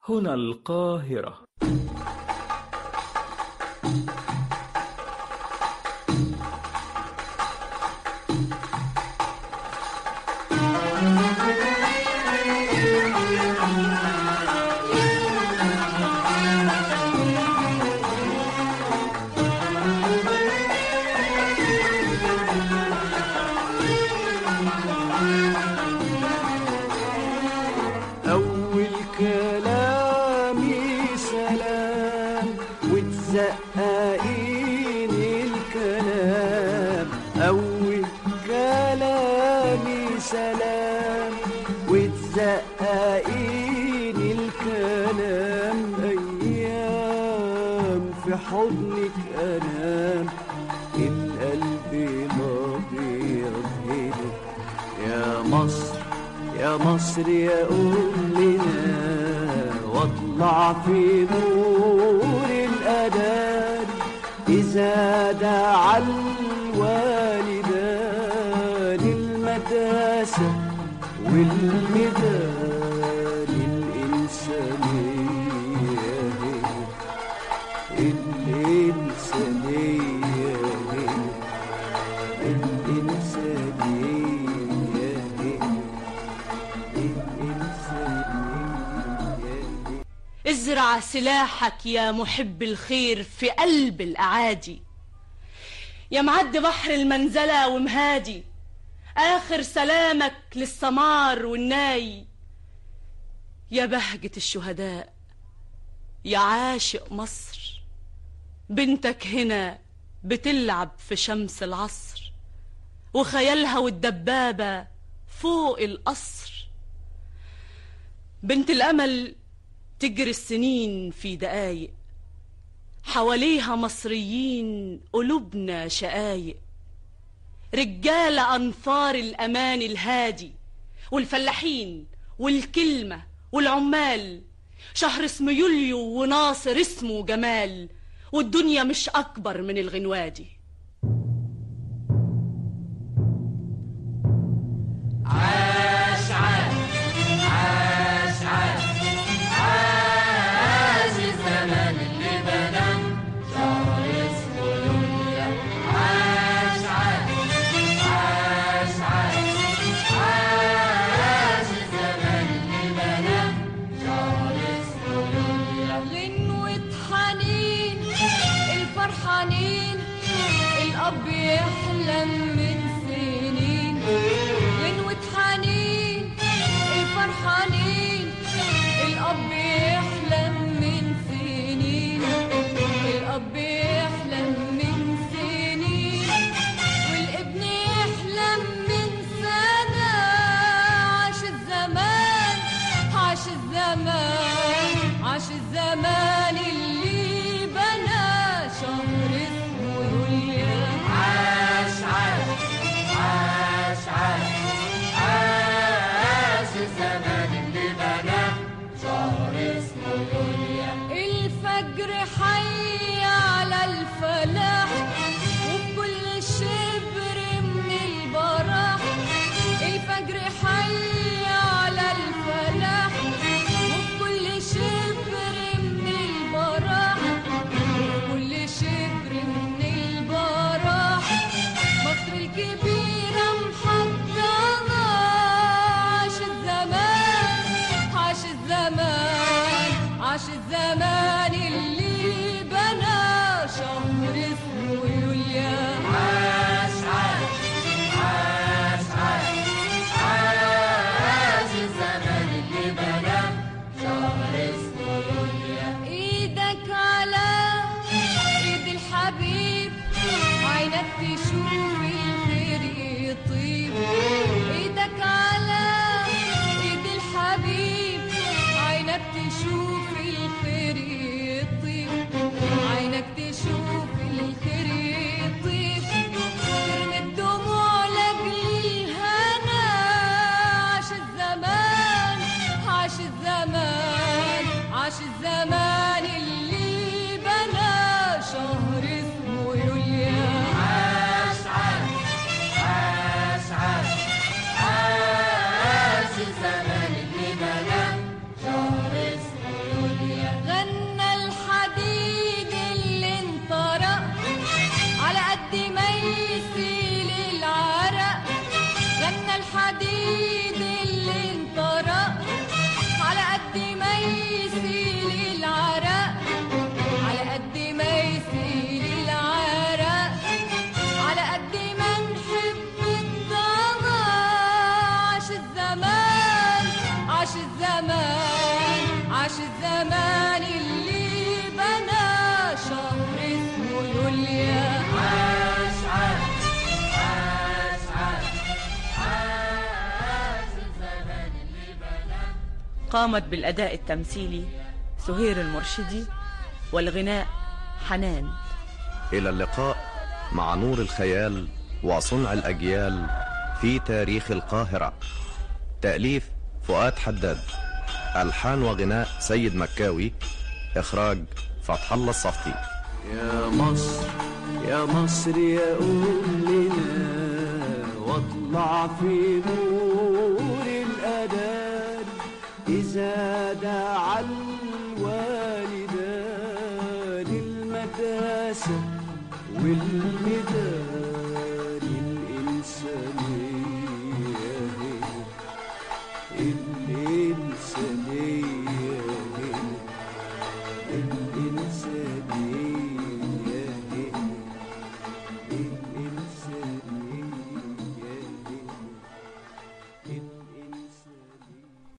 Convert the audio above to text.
هنا القاهرة أول كلامي سلام وتزققين الكلام أول كلامي سلام وتزققين الكلام أيام في حضنك أنام القلب الأبيض هنا يا مصر يا مصر يا أمنا واطلع في نور الأذان إذا دعا الوالدان المدرسة والميدان الإنسانية هي الإنسانية هي الإنسانية هي الإنسانية ازرع سلاحك يا محب الخير في قلب الأعادي يا معد بحر المنزلة ومهادي آخر سلامك للسمار والناي يا بهجة الشهداء يا عاشق مصر بنتك هنا بتلعب في شمس العصر وخيالها والدبابة فوق القصر بنت الأمل تجري السنين في دقايق حواليها مصريين قلوبنا شقايق رجالة أنفار الأمان الهادي والفلاحين والكلمة والعمال شهر اسمه يوليو وناصر اسمه جمال والدنيا مش أكبر من الغنوادي عاش عاش عاش عاش عاش الزمان اللي بنى شهر اسمه يوليا عاش عاش عاش عاش عاش الزمان اللي بنى شهر اسمه يوليا غنوة حنين الفرحانين الأب يحلم من سنين غنوة حنين الفرحانين الأب يحلم من سنين الأب يحلم من سنين والابن يحلم من سنة عاش الزمان عاش الزمان عاش الزمان اللي بنى شهر اسمه يوليا عاش عاش عاش عاش عاش الزمان اللي بنى شهر اسمه يوليا الفجر حي على الفلاح وبكل شبر من البراح الفجر حي على الفلاح وبكل شبر من البراح وبكل شبر من البراح مصر الكبيرة محضنة عاش الزمان عاش الزمان عاش الزمان اللي بنى شهر اسمه يوليا عاش عاش عاش عاش عاش الزمان اللي بنى شهر اسمه يوليا ايدك على ايد الحبيب عينك تشوف الخير يطيب ايدك على ايد الحبيب عينك تشوف الخير يطيب عينك تشوف الخير يطيب ترمي الدموع لاجل الهنا عاش الزمان عاش الزمان عاش الزمان اللي بنى شهر اسمه يوليا عاش عاش عاش عاش عاش الزمان اللي بنى شهر اسمه الزمان عاش الزمان اللي بنى شهر اسمه يوليا عاش عاش عاش عاش عاش الزمان اللي بنى قامت بالأداء التمثيلي سهير المرشدي والغناء حنان إلى اللقاء مع نور الخيال وصنع الأجيال في تاريخ القاهرة تأليف فؤاد حداد ألحان وغناء سيد مكاوي إخراج فتح الله الصفتي يا مصر يا مصر يا قول لنا واطلع في نور الأذان إذا دعا الوالدان المدرسة والميدان